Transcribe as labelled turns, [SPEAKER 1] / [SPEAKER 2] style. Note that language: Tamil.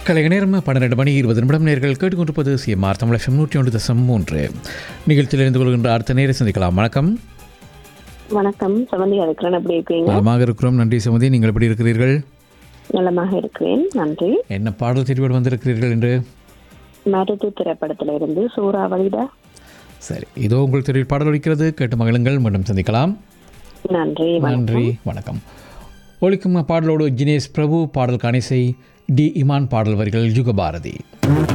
[SPEAKER 1] கலைக நேரம் பன்னிரெண்டு மணி இருபது நிமிடம் நேர்கள் கேட்டுக்கொண்டிருப்பது சிஎம்ஆர் தமிழகம் நூற்றி ஒன்று தசம் மூன்று நிகழ்ச்சியில் இருந்து கொள்கின்ற அடுத்த நேரை சந்திக்கலாம் வணக்கம்
[SPEAKER 2] வணக்கம் சமந்தி இருக்கிறேன் எப்படி இருக்கீங்க
[SPEAKER 1] நலமாக இருக்கிறோம் நன்றி சுமதி நீங்கள் எப்படி இருக்கிறீர்கள்
[SPEAKER 2] நலமாக இருக்கிறேன் நன்றி
[SPEAKER 1] என்ன பாடல் தெரிவோடு வந்திருக்கிறீர்கள் என்று
[SPEAKER 2] மருது திரைப்படத்துல இருந்து சூறாவளிடா
[SPEAKER 1] சரி இதோ உங்கள் தெரிவில் பாடல் ஒலிக்கிறது கேட்டு மகிழுங்கள் மீண்டும் சந்திக்கலாம்
[SPEAKER 2] நன்றி வணக்கம்.
[SPEAKER 1] நன்றி வணக்கம் ஒலிக்கும் பாடலோடு ஜினேஷ் பிரபு பாடல் கணிசை டி இமான் பாடல் வரிகள் யுகபாரதி